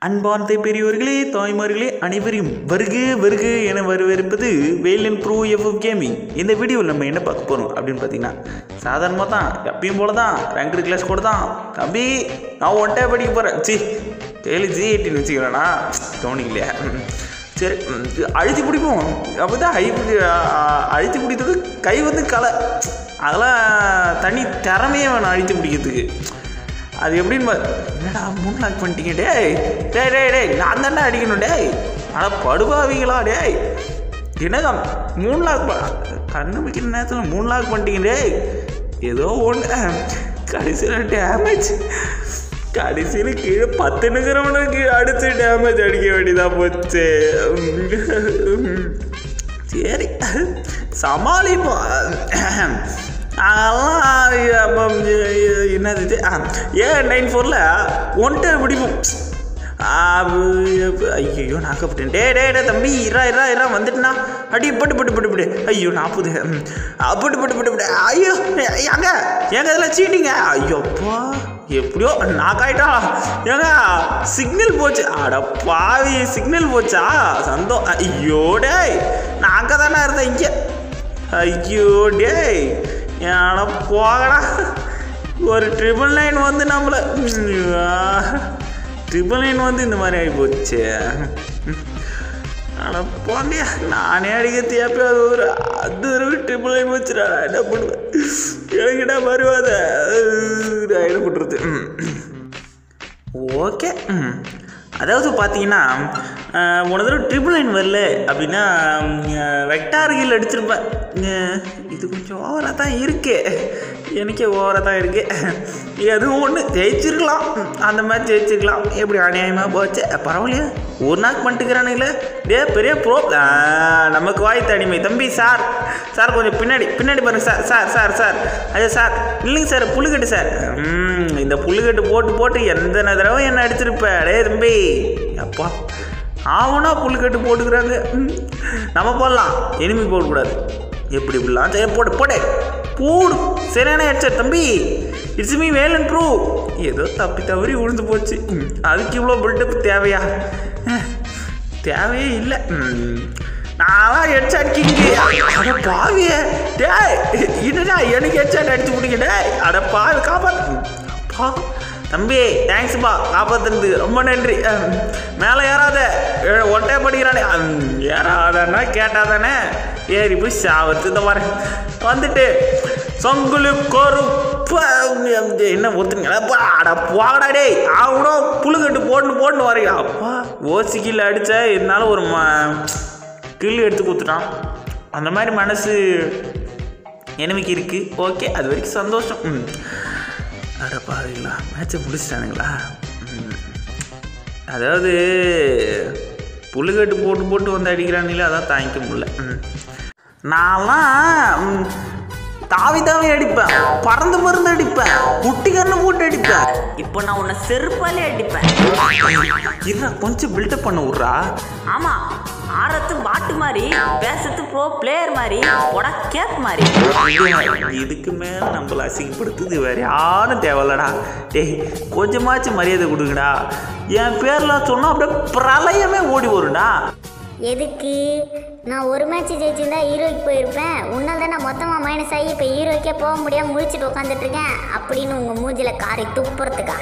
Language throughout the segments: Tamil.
அன்பார்ந்த பெரியோர்களே தாய்மார்களே அனைவரையும் வருக வருக என வரவேற்பது வேலன் ப்ரோ எஃப்எஃப் கேமிங் இந்த வீடியோவில் நம்ம என்ன பார்க்க போகிறோம் அப்படின்னு பார்த்தீங்கன்னா சாதாரணமாக தான் எப்பயும் போல தான் ரேங்க்டு கிளாஸ் கூட தான் தம்பி நான் ஒன்ட்டே படிக்க போகிறேன் சி கேளு ஜி எயிட்டின்னு வச்சுக்கிறேண்ணா கவனிக்கலையா ம். சரி ம், அழுத்தி பிடிப்போம் அப்போ தான் ஐ பிடி- அ- அ- அழுத்தி பிடித்தது கை வந்து கலை அதெல்லாம் தனி திறமையே வேணும் அழுத்தி பிடிக்கிறதுக்கு அது எப்படின்னு பா- என்னடா மூணு லாக் பண்ணிட்டீங்க டேய் டேய் டேய் டேய் நான் தானே அடிக்கணும் டேய் ஆனால் படுபாவீங்களா டேய் என்னங்க மூணு லாக் ப- கண்ணு வைக்கிற நேரத்தில் மூணு லாக் பண்ணிட்டீங்க டேய் ஏதோ ஒன்று கடைசியில் டேமேஜ் கடைசியில் கீழே பத்து நிக்கிறவனுக்கு அடிச்சு டேமேஜ் அடிக்க வேண்டியதாக போச்சு சரி சமாளிப்போம் அதெல்லாம் அப்ப, என்னது இது ஆ, ஏன் நைன் ஃபோரில் ஒன்ட்டு பிடிப்போம் ஐயோ நாக்கப்பட்டேன் டே டே டே தம்பி இரா இரா இரா வந்துட்டுனா அடி பட்டு பட்டு பட்டு பட்டு ஐயோ நாற்பது ம். ஆ, பட்டு பட்டு பட்டு பட்டு ஐயோ ஏங்க ஏங்க இதெல்லாம் சீட்டிங்க ஐயோப்பா எப்படியோ நாக்காயிட்டா ஏங்க சிக்னல் போச்சு அட பாவி சிக்னல் போச்சா சந்தோ ஐயோ டேய் நான் அங்கே தானே இருந்தேன் இங்கே ஐயோ டேய் ஏன்னா போகடா ஒரு ட்ரிபிள் நைன் வந்து நம்மளை ட்ரிபிள் நைன் வந்து இந்த மாதிரி ஆகி போச்சு அட போண்டியா நானே அடிக்க தேப்பையாவது ஒரு அது ஒரு ட்ரிபிள் நைன் வச்சுடா நான் என்ன பண்ணுவேன் எனக்கிட்ட வருவாத நான் என்ன பண்ணுறது ஓகே ம் அதாவது பார்த்தீங்கன்னா அஹ், ஒரு தடவை ட்ரிபிள் நைன் வரல அப்படின்னா வெக்டார் கீழ் அடிச்சிருப்பேன் அஹ், இது கொஞ்சம் ஓவராக தான் இருக்கு எனக்கே ஓவராக தான் இருக்கு எதுவும் ஒன்று ஜெயிச்சிருக்கலாம் ம், அந்த மாதிரி ஜெயிச்சிருக்கலாம் எப்படி அநியாயமாக போச்சு பரவாயில்லையா ஒரு நாள் பண்ணிட்டுக்கிறானுங்களே டே பெரிய ப்ரோ நமக்கு வாய் தனிமை தம்பி சார் சார் கொஞ்சம் பின்னாடி பின்னாடி பாருங்க சார் சார் சார் சார் ஐயா சார் இல்லைங்க சார் புல்லுக்கட்டு சார் ம், இந்த புல்லுக்கட்டு போட்டு போட்டு எந்த தடவை என்ன அடிச்சிருப்ப டே தம்பி அப்பா ஆவனா புல்லுக்கட்டு போட்டுக்கிறாங்க ம், நம்ம போடலாம் எனிமி போடக்கூடாது எப்படி இப்படிலாம் சரி போடு போடு போடு சரியான ஹெட்செட் தம்பி இட்ஸ் மீ வேலன் ப்ரூ ஏதோ தப்பி தவறி விழுந்து போச்சு ம், அதுக்கு இவ்வளோ பில்டப் தேவையா அஹ், தேவையே இல்லை ம், நான்லாம் ஹெட்ஷாட் கிங்கு அட பாவியே டேய் என்னடா எனக்கு ஹெட்ஷாட் அடிச்சு பிடிங்க டேய் அட பாவி காப்பாத்து அப்பா தம்பி தேங்க்ஸ்ப்பா காப்பாத்துனது ரொம்ப நன்றி அஹ், மேலே ஏறாத ஏ- ஒட்டே படிக்கிறானே அஹ், ஏறாதன்னா கேட்டாதானே ஏறி போய் சாவத்து இந்த மாதிரி வந்துட்டு சொங்குலு கொறுப்பு என்ன ஒத்துங்களா அட போகடா டேய் ஆகணோ புழுக்கட்டு போட்டு போட்டு வரீங்க அப்பா ஓசி கீழே அடித்தா இருந்தாலும் ஒரு ம கில்லு எடுத்து கொடுத்துட்டான் அந்த மாதிரி மனசு எனிமிக்கு இருக்குது ஓகே அது வரைக்கும் சந்தோஷம் ம் அட பாருங்களா மேட்சை முடிச்சிட்டானுங்களா ம். அதாவது புல்லுக்கட்டு போட்டு போட்டு வந்து அடிக்கிறானுங்களே அதான் தாங்கிக்க முடியல ம். நான்லாம் ம், தாவி தாவி அடிப்பேன் பறந்து பறந்து அடிப்பேன் குட்டி கண்ணு போட்டு அடிப்பேன் இப்போ நான் உன்னை செருப்பாலே அடிப்பேன் இருடா கொஞ்சம் பில்டப் பண்ண விட்றா ஆமா ஆறத்து பாட்டு மாதிரி பேசத்து ப்ரோ பிளேயர் மாதிரி போடா கேப் மாதிரி இதுக்கு மேல நம்மள அசிங்கப்படுத்துது வேற யாரும் தேவையில்லடா டேய் கொஞ்சமாச்சும் மரியாதை கொடுங்கடா என் பேர்லாம் சொன்னா அப்படியே பிரளயமே ஓடி வரும்டா எதுக்கு நான் ஒரு மேட்ச் ஜெயிச்சிருந்தா ஹீரோய்க்கு போயிருப்பேன் உன்னால் தான் நான் மொத்தமாக மைனஸ் ஆகி இப்போ ஹீரோய்க்கே போக முடியாமல் முடிச்சுட்டு உட்காந்துட்டு இருக்கேன் அப்படின்னு உங்கள் மூஞ்சில காரி துப்புறதுக்கா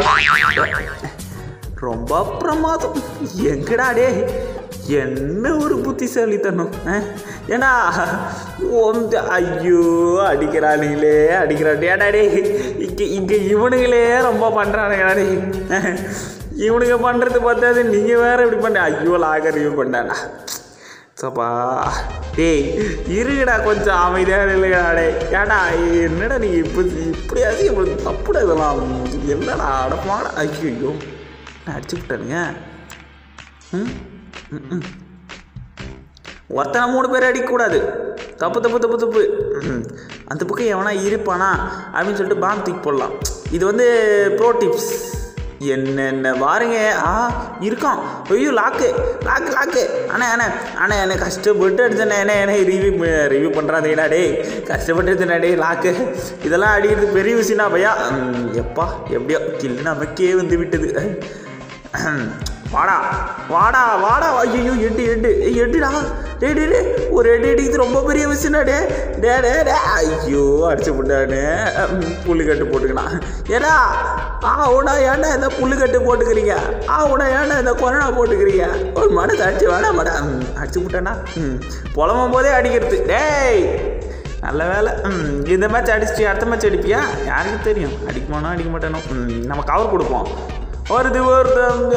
ரொம்ப பிரமாதம் எங்கடா டே என்ன ஒரு புத்திசாலித்தனம் ஆ? ஏண்டா ஒன்று ஐயோ அடிக்கிறானுங்களே அடிக்கிறான் ஏடா டே இங்கே இங்கே இவனுங்களே ரொம்ப பண்ணுறானுங்கடா டே இவனுங்க பண்ணுறது பார்த்தாது நீங்கள் வேற இப்படி பண்ண ஐயோ லாகர் இவன் பண்ணாடா சப்பா டேய் இருங்கடா கொஞ்சம் அமைதியாக இல்லைடா டே ஏடா என்னடா நீ இப்போ இப்படி அதிகம் தப்புடா இதெல்லாம் என்னடா அடப்பாடா ஐயோ நான் அடிச்சு விட்டானுங்க ம் ம், ம். ஒருத்தனை மூணு பேர் அடிக்கக்கூடாது தப்பு தப்பு தப்பு தப்பு ம். அந்த பக்கம் எவனா இருப்பானா அப்படின்னு சொல்லிட்டு பாம் தூக்கி போடலாம் இது வந்து ப்ரோ டிப்ஸ் என்னென்ன பாருங்க ஆ இருக்கான் ஐயோ லாக்கு லாக்கு லாக்கு அண்ணே அண்ணே அண்ணே என்ன கஷ்டப்பட்டு அடிச்சேண்ணே என்ன என்ன ரிவ்யூ ரிவ்யூ பண்ணுறாதேடா டேய் கஷ்டப்பட்டு அடிச்சேண்ணே டேய் லாக்கு இதெல்லாம் அடிக்கிறது பெரிய விஷயம்னா பையா ம், எப்பா எப்படியோ கில்லு நமக்கே வந்து விட்டது வாடா வாடா வாடா ஐயோ எட்டு எட்டு ஏய், எட்டுடா டே டே டே ஒரு எட்டு அடிக்கிறது ரொம்ப பெரிய விஷயம்டா டே டே டே டே ஐயோ அடிச்சு விட்டானே புல்லு கட்டு போட்டுக்கலாம் ஏடா ஆ உடா ஏன்டா இந்த புல்லு கட்டு போட்டுக்கிறீங்க ஆ உடா ஏன்டா இந்த கொரோனா போட்டுக்கிறீங்க ஒரு மனசு அடிச்சு வேடா மேடா அடிச்சு விட்டானா ம் புலம்பும் போதே அடிக்கிறது டேய் நல்ல வேலை ம், இந்த மேட்ச் அடிச்சுட்டு அடுத்த மேட்ச் அடிப்பியா யாருக்கு தெரியும் அடிக்குமானோ அடிக்க மாட்டானோ ம், நம்ம கவர் கொடுப்போம் வருது வருது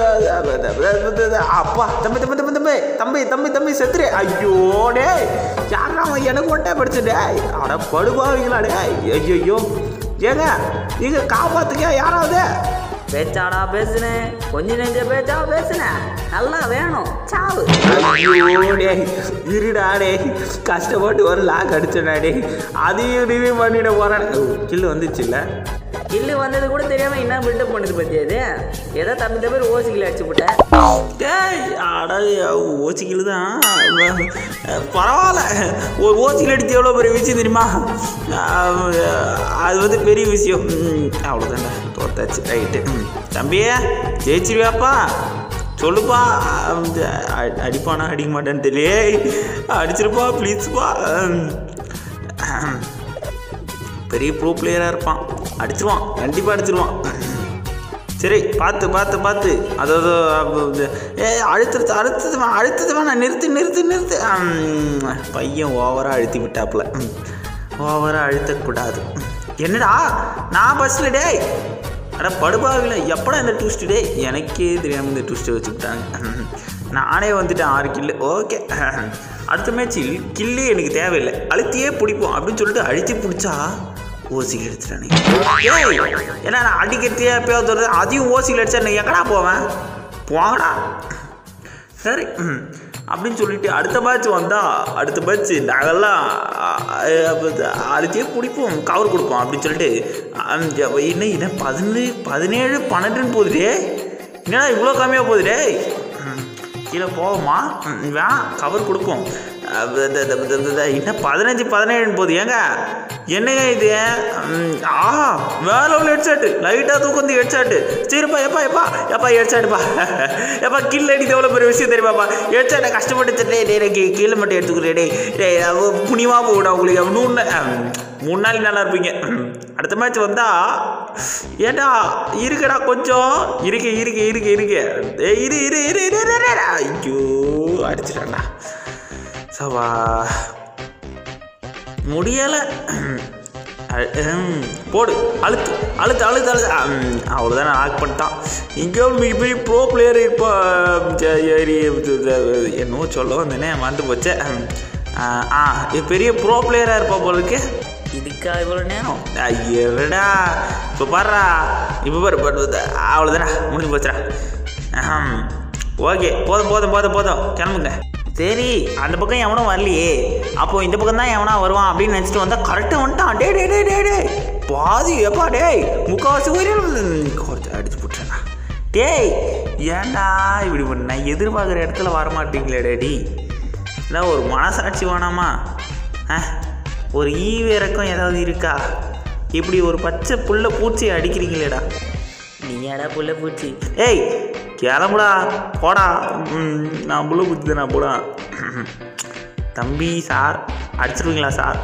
அப்பா தம்பி தம்பி தம்பி தம்பி தம்பி தம்பி தம்பி செத்துரு ஐயோ டேய் யாரா அவன் எனக்கு ஒட்டே படிச்சு டேய் அட படுபாவீங்களா டேய் ஐயோ ஏங்க நீங்க காப்பாத்துக்க யாராவது பேச்சாடா பேசுனேன் கொஞ்ச நெஞ்ச பேச்சா பேசுனேன் நல்லா வேணும் சாவு ஐயோ டேய் இருடா டேய் கஷ்டப்பட்டு ஒரு லாக் அடிச்சடா டேய் அதையும் ரிவ்யூ பண்ணிட போறேன் கில்லு வந்துச்சுல்ல கில்லு வந்தது கூட தெரியாம என்ன பில்டப் பண்ணுது பத்தியா இது ஏதோ தம்பி தம்பி ஓசிக்கல அடிச்சு விட்டேன் டேய் அட ஓசிக்கில் தான் பரவாயில்ல ஒரு ஓசிக்கில் அடித்து எவ்வளோ பெரிய விஷயம் தெரியுமா அஹ், அது வந்து பெரிய விஷயம் ம், அவ்வளோதான்டா தோத்தாச்சு ரைட்டு தம்பியே ஜெயிச்சிருவியாப்பா சொல்லுப்பா அந்த அ- அடிப்பானா அடிக்க மாட்டேன்னு தெரியல அடிச்சிருப்பா ப்ளீஸ்ப்பா பெரிய ப்ரோ பிளேயராக இருப்பான் அடிச்சிருவான் கண்டிப்பாக அடிச்சிருவான் சரி பார்த்து பார்த்து பார்த்து அதாவது அது, ஏ அழுத்தது அழுத்தது வேணாம் அழுத்தது வேணாம் நிறுத்து நிறுத்து நிறுத்து ம், பையன் ஓவராக அழுத்தி விட்டாப்புல ஓவராக அழுத்தக்கூடாது என்னடா நான் பஸ்ஸில் டேய் அட படுபாவில எப்படா இந்த ட்விஸ்ட் டே எனக்கே தெரியாமல் இந்த ட்விஸ்ட்டை வச்சு விட்டாங்க நானே வந்துட்டேன் ஆறு கில்லு ஓகே அடுத்த மேட்சில் கில்லே எனக்கு தேவையில்லை அழுத்தியே பிடிப்போம் அப்படின்னு சொல்லிட்டு அழுத்தி பிடிச்சா ஓசிக்கு எடுத்துட்டானே ஏய் ஏன்னா நான் அடிக்கிறதே எப்பயாவது வருது அதையும் ஓசியில் அடிச்சா நான் எங்கடா போவேன் போங்கடா சரி ம். அப்படின்னு சொல்லிட்டு அடுத்த மேட்ச் வந்தால் அடுத்த மேட்ச் நாங்கள்லாம் அழுத்தியே பிடிப்போம் கவர் கொடுப்போம் அப்படின்னு சொல்லிட்டு அந்த என்ன என்ன பதினேழு பதினேழு பன்னெண்டுன்னு போகுதுடே என்னடா இவ்வளோ கம்மியாக போகுதுடே ம். கீழே போவோமா ம், வேணாம் கவர் கொடுப்போம் அஹ் த- த- த- த- த- என்ன பதினஞ்சு பதினேழுன்னு போகுது ஏங்க என்னங்க இது ம், ஆஹா வேற ஒரு ஹெட்செட்டு லைட்டாக தூக்கம் ஹெட்செட்டு சரிப்பா எப்பா எப்பா எப்பா ஹெட்செட்டுப்பா எப்பா கீழே அடித்து எவ்வளோ பெரிய விஷயம் தெரியுமாப்பா ஹெட்செட்டை கஷ்டப்பட்டு டே டே டே கீழே மட்டும் எடுத்துக்கிறேன் டே டே புனிமா போகடா உங்களுக்கு மூணு மூணு நாள் நல்லா இருப்பீங்க ம். அடுத்த மேட்ச் வந்தா ஏடா இருக்குடா கொஞ்சம் இருக்கு இருக்கு இருக்கு இருக்கு ஏய், இரு இரு இரு இரு இரு, இரு, இரு. ஐயோ அடிச்சிட்டான்டா சவா முடியலை போடு அழுத்து அழுத்து அழுத்து அழுத்து ம், அவ்வளோதான் ஆக் பண்ணிட்டான் இங்கே ஒரு மிகப்பெரிய ப்ரோ பிளேயர் இப்போ என்னவோ சொல்ல வந்தேனே மறந்து போச்சே ம், ஆ ஆ, இது பெரிய ப்ரோ பிளேயராக இருப்பா போல இருக்கு இதுக்கா இவ்வளோ நேரம் ஐயடா இப்போ பாடுறா இப்போ பாரு பாரு அவ்வளோதானே முடிஞ்சு போச்சுடா ஆஹம். ஓகே போதும் போதும் போதும் போதும் கிளம்புங்க சரி அந்த பக்கம் எவனும் வரலையே அப்போ இந்த பக்கம் தான் எவனா வருவான் அப்படின்னு நினச்சிட்டு வந்தா கரெக்டாக வந்துட்டான் டே டே டே டே டே பாதி எப்பா டேய் முக்கால்வாசி உயிரிழந்து கொஞ்சம் அடிச்சு போட்டுறேண்ணா டேய் ஏன்டா இப்படி பண்ண நான் எதிர்பார்க்குற இடத்துல வர மாட்டீங்களே டேடி இல்லை ஒரு மனசாட்சி வேணாமா ஆ ஒரு ஈவு இறக்கம் ஏதாவது இருக்கா இப்படி ஒரு பச்சை புல்ல பூச்சி அடிக்கிறீங்களேடா நீயாடா புள்ள பூச்சி ஏய் கிளம்புடா போடா ம், நான் புள்ள பூச்சி தானே போடா தம்பி சார் அடிச்சிருவீங்களா சார்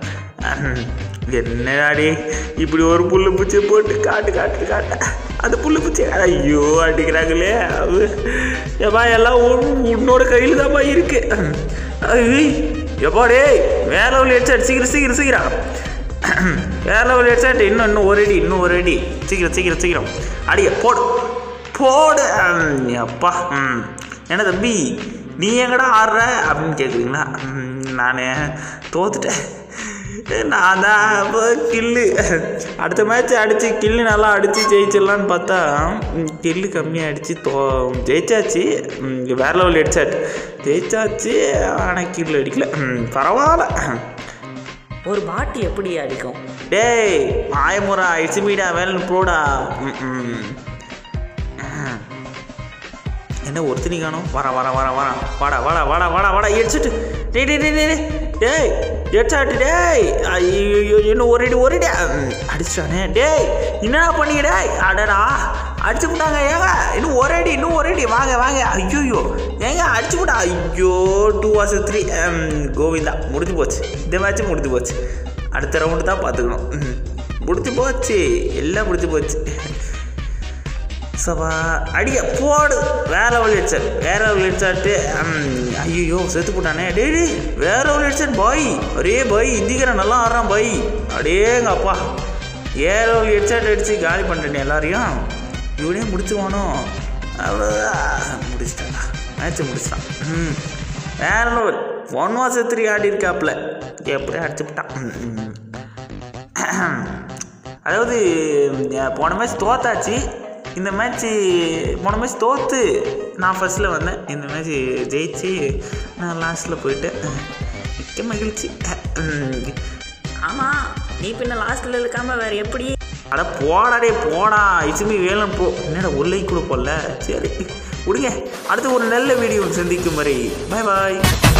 என்னடாடி இப்படி ஒரு புல்லு பூச்சியை போட்டு காட்டு காட்டு காட்ட அந்த புல்லு பூச்சி ஐயோ அடிக்கிறாங்களே அது ஏப்பா எல்லாம் உன்- உன்னோட கையில் தான்ப்பா இருக்கு ஐய், எப்பா டேய் வேற லெவல் ஹெட்செட் சீக்கிரம் சீக்கிரம் சீக்கிரம் வேற லெவல் ஹெட்செட் இன்னும் இன்னும் ஒரு அடி இன்னும் ஒரு அடி சீக்கிரம் சீக்கிரம் சீக்கிரம் அடிய போடு போடு ம், அப்பா ம் என்ன தம்பி நீ எங்கடா ஆடுற அப்படின்னு கேட்குறீங்களா நான் தோத்துட்டேன் நான் தான் இப்போ கில்லு அடுத்த மேட்ச் அடித்து கில்லு நல்லா அடித்து ஜெயிச்சிடலான்னு பார்த்தா ம், கில்லு கம்மியாக அடித்து தோ ஜெயிச்சாச்சு ம், வேற லெவல் ஹெட்செட் ஜெயிச்சாச்சு ஆனால் கில்லு அடிக்கல ம், பரவாயில்ல ஒரு பாட்டு எப்படி அடிக்கும் டேய் மாயமுறா இட்ஸுமீடா வேலன் ப்ரோடா ம், ம். ம். என்ன ஒருத்தனி காணும் வர வர வர வர வாடா வாடா வாடா வாடா வாடா எடிச்சிட்டு டேய் டேய் டேய் டேய் டேய் எடிச்சாட்டு டேய் ஐயோ என்ன ஒரு அடி ஒரு அடி ம், அடிச்சிட்டானே டேய் என்னடா பண்ணீங்க டேய் அடடா அடிச்சு விட்டாங்க ஏங்க இன்னும் ஒரு அடி இன்னும் ஒரு அடி வாங்க வாங்க ஐயோ ஏங்க அடிச்சு விட்டா ஐயோ டூ வாஸ் த்ரீ கோவிந்தா முடிஞ்சு போச்சு இந்த மேட்ச் முடிஞ்சு போச்சு அடுத்த ரவுண்டு தான் பார்த்துக்கணும் ம். முடிஞ்சு போச்சு எல்லாம் முடிஞ்சு போச்சு சபா அடிக்க போடு வேற வழி அடிச்சார் வேற வழி அடிச்சாட்டு ஐயோ செத்து போட்டானே டே டேய் வேற வழி அடிச்சார் பாய் ஒரே பாய் இந்திக்காரன் நல்லா ஆடுறான் பாய் அடேங்க அப்பா ஏற வழி அடிச்சாட்டு அடிச்சு காலி பண்ணிட்டேன் எல்லாரையும் இவனே முடிச்சுவானோ அவ்வளோதான் முடிச்சிட்டான் மேட்ச்சை முடிச்சிட்டான் ம் வேற லெவல் ஒன் வாஸ் த்ரீ ஆடி இருக்காப்புல எப்படியே அடிச்சு விட்டான் ம், ம். அதாவது அஹ், போன மேட்ச் தோத்தாச்சு இந்த மேட்ச்சு போன மேட்ச் தோத்து நான் ஃபர்ஸ்ட்டில் வந்தேன் இந்த மேட்ச் ஜெயிச்சு நான் லாஸ்ட்டில் போயிட்டேன் மிக்க மகிழ்ச்சி உம். ஆமாம் நீ பின்ன லாஸ்ட்டில் இருக்காம வேற எப்படி அட போடாடே போடா இசுமி வேணும் போ என்னடா ஒரு லைக் கூட போடல சரி விடுங்க அடுத்து ஒரு நல்ல வீடியோ சந்திக்கும் வரை பாய் பாய்